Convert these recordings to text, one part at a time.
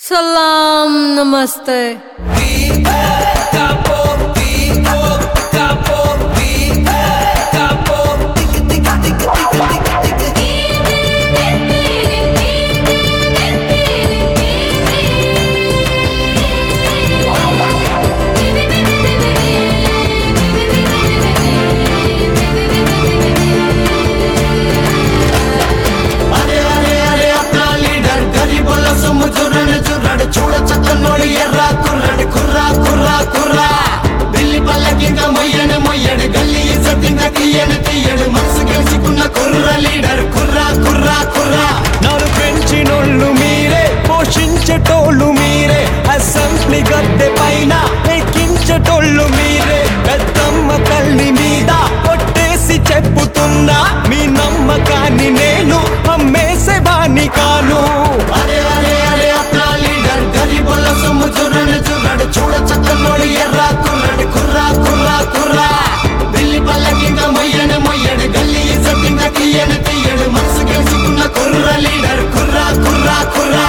సలాం నమస్తే అరే అరే అరే అప్నా లీడర్ గరీబుల సొమ్ము జుర్రడు జుర్రడు చూడ చక్కనోడు ఎర్ర కుర్రడు కుర్రా కుర్రా కుర్రా ఢిల్లీ పల్లకింక మొయ్యను మొయ్యడు గల్లీ ఇజ్జతింక తీయను తీయడు మనసు గెలుచుకున్న కుర్ర లీడర్ కుర్రా కుర్రా కుర్రా నన్ను పెంచినోళ్ళు మీరే పోషించేటోళ్ళు మీరే అసెంబ్లీ గద్దె పైన ఎక్కించేటోళ్ళు మీరే పెద్దమ్మ తల్లి మీద కొట్టేసి చెప్పుతున్నా మీ నమ్మకాన్ని నేను అమ్మేసేవాణ్ణి కాను అరే అరే అరే అప్నా లీడర్ గరీబుల సొమ్ము జుర్రడు జుర్రడు చూడ చక్కనోడు ఎర్ర కుర్రడు కుర్రా కుర్రా కుర్రా ఢిల్లీ పల్లకింక మొయ్యను మొయ్యడు గల్లీ ఇజ్జతింక తీయను తీయడు మనసు గెలుచుకున్న కుర్ర లీడర్ కుర్రా కుర్రా కుర్రా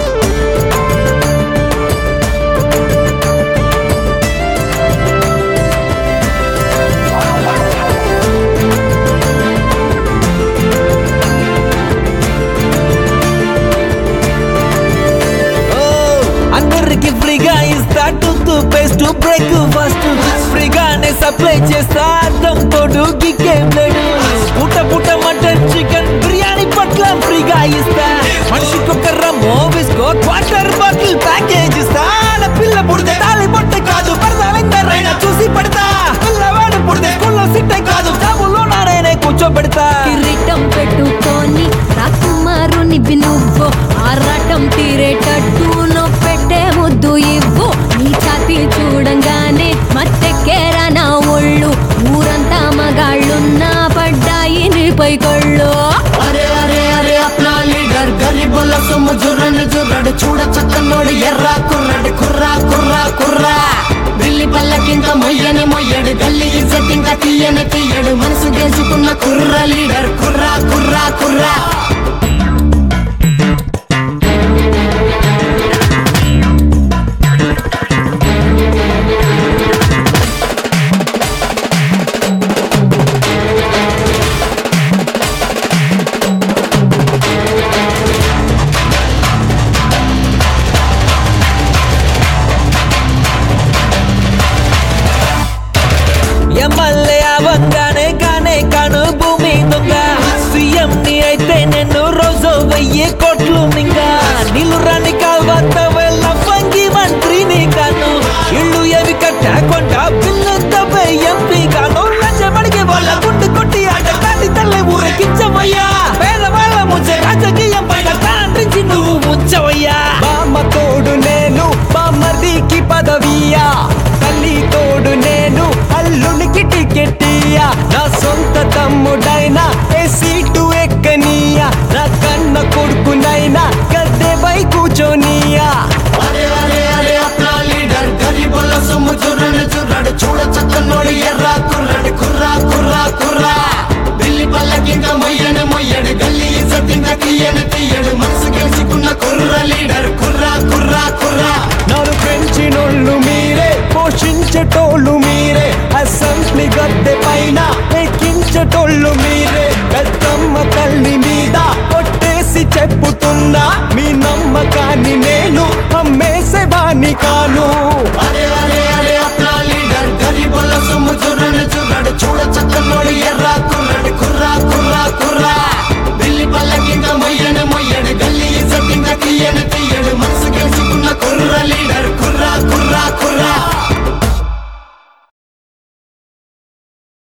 ఓ, అందరికి ఫ్రీగా ఇస్తా టూత్ పేస్ట్ బ్రేక్ ఫాస్ట్ ఫ్రీగానే సప్లై చేస్తా అర్థం తోడు గిక్కేం లేడు పుట్ట పుట్ట మటన్ చికెన్ బిర్యానీ పట్ల ఫ్రీగా ఇస్తా మనిషికి ఒక రమ్మో బిస్కో క్వార్టర్ బాటిల్ ప్యాకేజ్ ఇస్తా నా పిల్ల పుడితే తాళి పొట్టే కాదు పడతాలెందరైనా చూసి పడతా పిల్లవాడు పుడితే స్కూల్లో సిట్టే కాదు జాబుల్లో నాడైనా కూర్చోబెడతా కిరీటం పెట్టుకొని రాకుమారుని నువ్వు ఆరాటం తీరేటట్టు నువ్వు పెట్టే ముద్దు ఇవ్వు నీ ఛాతి చూడంగానే మత్తెక్కేరా నా ఒళ్ళు ఊరంతా మగాళ్ళున్నా పడ్డాయి నీపై కళ్ళు అరే అరే అరే అప్నా లీడర్ గరీబుల సొమ్ము జుర్రను జుర్రడు చూడ చక్కనోడు ఎర్ర కుర్రడు కుర్రా కుర్రా కుర్రా ఢిల్లీ పల్లకింక మొయ్యని మొయ్యడు గల్లీ ఇజ్జతింక తీయని తీయడు మనసు గెలుచుకున్న కుర్ర లీడర్ కుర్రా కుర్రా కుర్రా